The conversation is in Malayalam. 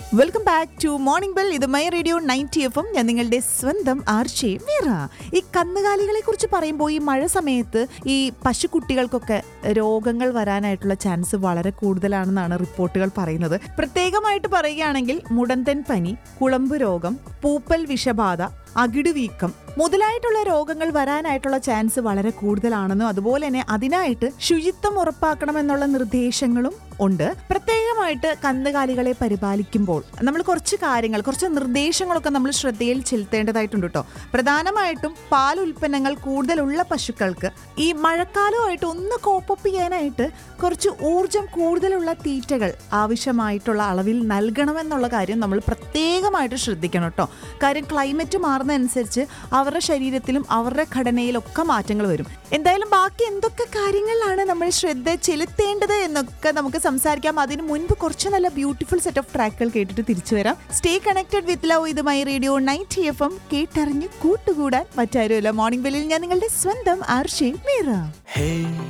welcome back to morning bell ഇത് my radio ninety F M ഞാൻ നിങ്ങളുടെ സ്വന്തം ആർച്ചെ മീറ ഈ കന്നുകാലികളെ കുറിച്ച് പറയുമ്പോൾ ഈ മഴ സമയത്ത് ഈ പശുക്കുട്ടികൾക്കൊക്കെ രോഗങ്ങൾ വരാനായിട്ടുള്ള ചാൻസ് വളരെ കൂടുതലാണെന്നാണ് റിപ്പോർട്ടുകൾ പറയുന്നത് പ്രത്യേകമായിട്ട് പറയുകയാണെങ്കിൽ മുടന്തൻ പനി കുളമ്പ് രോഗം പൂപ്പൽ വിഷബാധ അകിടുവീക്കം മുതലായിട്ടുള്ള രോഗങ്ങൾ വരാനായിട്ടുള്ള ചാൻസ് വളരെ കൂടുതലാണെന്നും അതുപോലെ തന്നെ അതിനായിട്ട് ശുചിത്വം ഉറപ്പാക്കണമെന്നുള്ള നിർദ്ദേശങ്ങളും ഉണ്ട് പ്രത്യേകമായിട്ട് കന്നുകാലികളെ പരിപാലിക്കുമ്പോൾ നമ്മൾ കുറച്ച് കാര്യങ്ങൾ കുറച്ച് നിർദ്ദേശങ്ങളൊക്കെ നമ്മൾ ശ്രദ്ധയിൽ ചെലുത്തേണ്ടതായിട്ടുണ്ട് കേട്ടോ പ്രധാനമായിട്ടും പാൽ ഉൽപ്പന്നങ്ങൾ കൂടുതലുള്ള പശുക്കൾക്ക് ഈ മഴക്കാലമായിട്ട് ഒന്ന് കോപ്പപ്പ് ചെയ്യാനായിട്ട് കുറച്ച് ഊർജം കൂടുതലുള്ള തീറ്റകൾ ആവശ്യമായിട്ടുള്ള അളവിൽ നൽകണമെന്നുള്ള കാര്യം നമ്മൾ പ്രത്യേകമായിട്ട് ശ്രദ്ധിക്കണം കേട്ടോ കാര്യം ക്ലൈമറ്റ് മാറുന്നതനുസരിച്ച് അവരുടെ ശരീരത്തിലും അവരുടെ ഘടനയിലൊക്കെ മാറ്റങ്ങൾ വരും എന്തായാലും ബാക്കി എന്തൊക്കെ കാര്യങ്ങളിലാണ് നമ്മൾ ശ്രദ്ധ ചെലുത്തേണ്ടത് എന്നൊക്കെ നമുക്ക് സംസാരിക്കാം അതിന് മുൻപ് കുറച്ച് നല്ല ബ്യൂട്ടിഫുൾ സെറ്റ് ഓഫ് ട്രാക്കുകൾ കേട്ടിട്ട് തിരിച്ചു വരാം സ്റ്റേ കണക്റ്റഡ് വിത്ത് ലവ് ഇത് my radio ninety F M കേട്ടറിഞ്ഞ് കൂട്ടുകൂടാൻ മറ്റാരുമല്ല മോർണിംഗ് വെല്ലിൽ ഞാൻ നിങ്ങളുടെ സ്വന്തം ആർഷി മീറ Hey